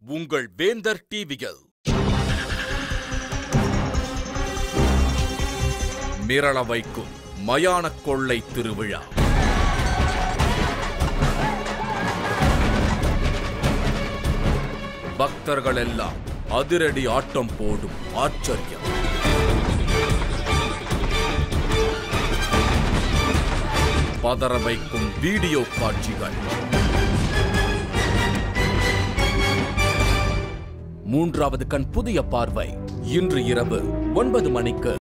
உங்கள் வேந்தர் டிவியில் மிரள வைக்கும் மயானக் கொள்ளை திருவிழா பக்தர்கள் எல்லாம் அதிரடி ஆட்டம் போடும் ஆச்சரியம் பதற வைக்கும் வீடியோ காட்சிகள் மூன்றாவது கண் புதிய பார்வை இன்று இரவு ஒன்பது மணிக்கு